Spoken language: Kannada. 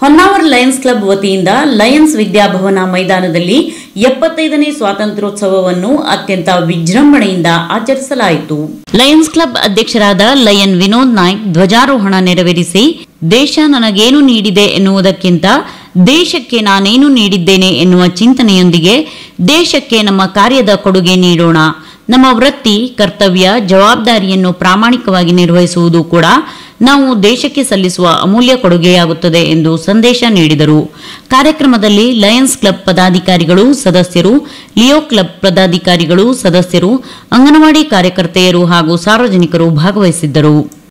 ಹೊನ್ನಾವರ್ ಲಯನ್ಸ್ ಕ್ಲಬ್ ವತಿಯಿಂದ ಲಯನ್ಸ್ ವಿದ್ಯಾಭವನ ಮೈದಾನದಲ್ಲಿ ಎಪ್ಪತ್ತೈದನೇ ಸ್ವಾತಂತ್ರ್ಯೋತ್ಸವವನ್ನು ಅತ್ಯಂತ ವಿಜೃಂಭಣೆಯಿಂದ ಆಚರಿಸಲಾಯಿತು ಲಯನ್ಸ್ ಕ್ಲಬ್ ಅಧ್ಯಕ್ಷರಾದ ಲಯನ್ ವಿನೋದ್ ನಾಯ್ಕ್ ಧ್ವಜಾರೋಹಣ ನೆರವೇರಿಸಿ ದೇಶ ನನಗೇನು ನೀಡಿದೆ ಎನ್ನುವುದಕ್ಕಿಂತ ದೇಶಕ್ಕೆ ನಾನೇನು ನೀಡಿದ್ದೇನೆ ಎನ್ನುವ ಚಿಂತನೆಯೊಂದಿಗೆ ದೇಶಕ್ಕೆ ನಮ್ಮ ಕಾರ್ಯದ ಕೊಡುಗೆ ನೀಡೋಣ ನಮ್ಮ ವೃತ್ತಿ ಕರ್ತವ್ಯ ಜವಾಬ್ದಾರಿಯನ್ನು ಪ್ರಾಮಾಣಿಕವಾಗಿ ನಿರ್ವಹಿಸುವುದು ಕೂಡ ನಾವು ದೇಶಕ್ಕೆ ಸಲ್ಲಿಸುವ ಅಮೂಲ್ಯ ಕೊಡುಗೆಯಾಗುತ್ತದೆ ಎಂದು ಸಂದೇಶ ನೀಡಿದರು ಕಾರ್ಯಕ್ರಮದಲ್ಲಿ ಲಯನ್ಸ್ ಕ್ಲಬ್ ಪದಾಧಿಕಾರಿಗಳು ಸದಸ್ಯರು ಲಿಯೋ ಕ್ಲಬ್ ಪದಾಧಿಕಾರಿಗಳು ಸದಸ್ಯರು ಅಂಗನವಾಡಿ ಕಾರ್ಯಕರ್ತೆಯರು ಹಾಗೂ ಸಾರ್ವಜನಿಕರು ಭಾಗವಹಿಸಿದ್ದರು